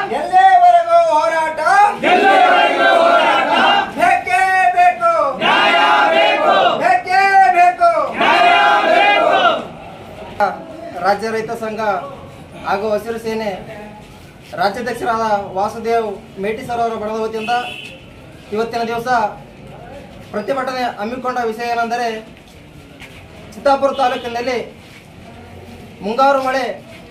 ಎಲ್ಲಿವರೆಗೂ ಹೋರಾಟ ಬೇಕೇ ಬೇಕು ಬೇಕೇ ಬೇಕು ರಾಜ್ಯ ರೈತ ಸಂಘ ಹಾಗೂ ಹಸಿರು ಸೇನೆ ರಾಜ್ಯಾಧ್ಯಕ್ಷರಾದ ವಾಸುದೇವ್ ಮೇಟಿ ಸರ್ ಅವರ ಬಣದ ವತಿಯಿಂದ ಇವತ್ತಿನ ದಿವಸ ಪ್ರತಿಭಟನೆ ಹಮ್ಮಿಕೊಂಡ ವಿಷಯ ಏನೆಂದರೆ ಚಿತ್ತಾಪುರ ತಾಲೂಕಿನಲ್ಲಿ ಮುಂಗಾರು ಮಳೆ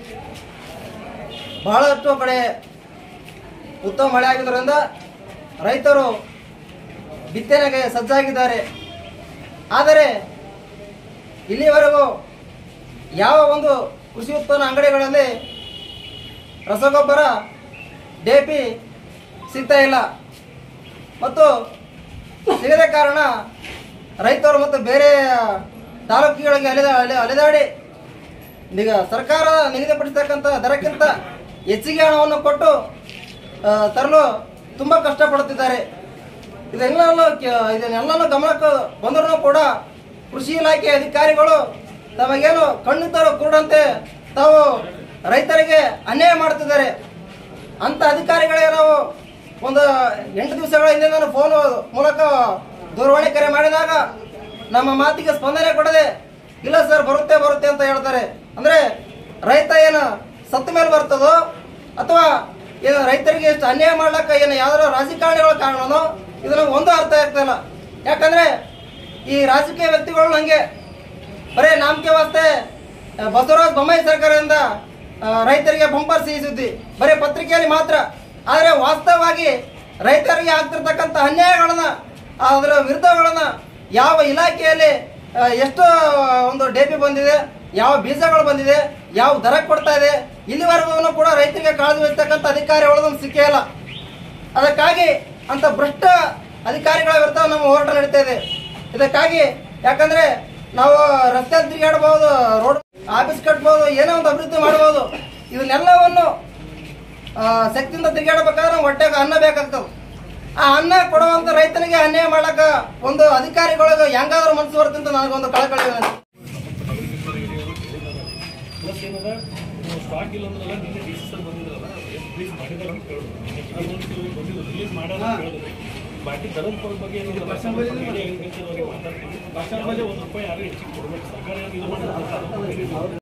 ಬಹಳಷ್ಟು ಕಡೆ ಉತ್ತಮ ಮಳೆ ಆಗಿದ್ದರಿಂದ ರೈತರು ಬಿತ್ತನೆಗೆ ಸಜ್ಜಾಗಿದ್ದಾರೆ ಆದರೆ ಇಲ್ಲಿವರೆಗೂ ಯಾವ ಒಂದು ಕೃಷಿ ಉತ್ಪನ್ನ ಅಂಗಡಿಗಳಲ್ಲಿ ರಸಗೊಬ್ಬರ ಡಿ ಸಿಗ್ತಾ ಇಲ್ಲ ಮತ್ತು ಸಿಗದ ಕಾರಣ ರೈತರು ಮತ್ತು ಬೇರೆ ತಾಲೂಕುಗಳಿಗೆ ಅಲೆದ ಅಲೆ- ಅಲೆದಾಡಿ ಈಗ ಸರ್ಕಾರ ನಿಗದಿಪಡಿಸತಕ್ಕಂಥ ದರಕ್ಕಿಂತ ಹೆಚ್ಚಿಗೆ ಹಣವನ್ನು ಕೊಟ್ಟು ಆ, ತರಲು ತುಂಬ ಕಷ್ಟಪಡುತ್ತಿದ್ದಾರೆ ಇದೆಲ್ಲನೂ ಕೆ- ಇದನ್ನೆಲ್ಲನೂ ಗಮನಕ್ಕೆ ಬಂದರೂ ಕೂಡ ಕೃಷಿ ಇಲಾಖೆ ಅಧಿಕಾರಿಗಳು ತಮಗೇನು ಕಣ್ಣು ಕೂಡಂತೆ ತಾವು ರೈತರಿಗೆ ಅನ್ಯಾಯ ಮಾಡ್ತಿದ್ದಾರೆ ಅಂತ ಅಧಿಕಾರಿಗಳಿಗೆ ನಾವು ಒಂದು ಎಂಟು ದಿವಸಗಳ ಹಿಂದೆ ನಾನು ಫೋನ್ ಮೂಲಕ ದೂರವಾಣಿ ಕರೆ ಮಾಡಿದಾಗ ನಮ್ಮ ಮಾತಿಗೆ ಸ್ಪಂದನೆ ಕೊಡದೆ ಇಲ್ಲ ಸರ್ ಬರುತ್ತೆ ಬರುತ್ತೆ ಅಂತ ಹೇಳ್ತಾರೆ ಅಂದ್ರೆ ರೈತ ಏನು ಸತ್ತ ಮೇಲೆ ಬರ್ತದೋ ಅಥವಾ ಏನು ರೈತರಿಗೆ ಎಷ್ಟು ಅನ್ಯಾಯ ಮಾಡ್ಲಕ್ಕ ಏನು ಯಾವ್ದಾರ ರಾಜಕಾರಣಿಗಳ ಕಾರಣನೋ ಇದನ್ನ ಒಂದು ಅರ್ಥ ಆಗ್ತಾ ಇಲ್ಲ ಯಾಕಂದ್ರೆ ಈ ರಾಜಕೀಯ ವ್ಯಕ್ತಿಗಳು ಹಂಗೆ ಬರೇ ನಾಮಕೆ ವಾಸ್ತೆ ಆ, ಬಸವರಾಜ ಬೊಮ್ಮಾಯಿ ಸರ್ಕಾರದಿಂದ ಆ, ರೈತರಿಗೆ ಬಂಪರ್ ಸಿಹಿ ಸುದ್ದಿ ಬರೀ ಪತ್ರಿಕೆಯಲ್ಲಿ ಮಾತ್ರ ಆದರೆ ವಾಸ್ತವವಾಗಿ ರೈತರಿಗೆ ಆಗ್ತಿರ್ತಕ್ಕಂಥ ಅನ್ಯಾಯಗಳನ್ನ ಅದರ ವಿರುದ್ಧಗಳನ್ನ ಯಾವ ಇಲಾಖೆಯಲ್ಲಿ ಆ, ಎಷ್ಟು ಒಂದು ಡೆಪಿ ಬಂದಿದೆ ಯಾವ ಬೀಜಗಳು ಬಂದಿದೆ ಯಾವ ದರ ಕೊಡ್ತಾ ಇದೆ ಇಲ್ಲಿವರೆಗೂ ಕೂಡ ರೈತರಿಗೆ ಕಾಳಜಿ ವಹಿಸ್ತಕ್ಕಂಥ ಅಧಿಕಾರಿಗಳದೊಂದು ಸಿಕ್ಕೇ ಇಲ್ಲ ಅದಕ್ಕಾಗಿ ಅಂತ ಭ್ರಷ್ಟ ಅಧಿಕಾರಿಗಳ ವಿರುದ್ಧ ನಮ್ಮ ಹೋರಾಟ ನಡೀತಾ ಇದೆ ಇದಕ್ಕಾಗಿ ಯಾಕಂದ್ರೆ ನಾವು ರಸ್ತೆ ತಿರುಗಾಡಬಹುದು ರೋಡ್ ಆಫೀಸ್ ಕಟ್ಬೋದು ಏನೋ ಒಂದು ಅಭಿವೃದ್ಧಿ ಮಾಡಬಹುದು ಇದನ್ನೆಲ್ಲವನ್ನು ಆ, ಶಕ್ತಿಯಿಂದ ತಿರುಗಾಡಬೇಕಾದ್ರೆ ನಾವು ಹೊಟ್ಟೆಗೆ ಅನ್ನ ಬೇಕಾಗ್ತದೆ ಆ ಅನ್ನ ಕೊಡುವಂತ ರೈತನಿಗೆ ಅನ್ಯಾಯ ಮಾಡಕ ಒಂದು ಅಧಿಕಾರಿಗಳಿಗೆ ಹೆಂಗಾದ್ರೂ ಮನಸ್ಸು ಬರುತ್ತೆ ಅಂತ ನನಗೊಂದು ಕಳಕಳಿ ವಿನಂತಿ. ಪ್ಲಸ್ ಏನದ ನೀವು ಸ್ಟಾಕ್ ಇಲ್ಲ ಅಂದ್ರಲ್ಲ ನಿನ್ನೆ ಡಿ ಸಿ ಸರ್ ಬಂದಿದ್ರಲ್ಲ ರಿಲೀಸ್ ಮಾಡಿದಾರೆ ಅಂತ ಹೇಳಿದ್ರು ಅದೊಂದು ಬಂದಿದ್ದು ರಿಲೀಸ್ ಮಾಡಲ್ಲ ಅಂತ ಹೇಳಿದ್ರು ಬಾಕಿ ದರದ ಕೊಡೋ ಬಗ್ಗೆ ಏನಿಲ್ಲ ಅಗ್ರಿಕಲ್ಚರ್ ಅವರಿಗೆ ಮಾತಾಡ್ತೀವಿ ಭಾಷೆ ಒಂದು ರೂಪಾಯಿ ಯಾರು ಹೆಚ್ಚಿಗೆ ಕೊಡ್ಬೇಕು ಸರ್ಕಾರ ಇದು ಮಾಡಿದ್ರೆ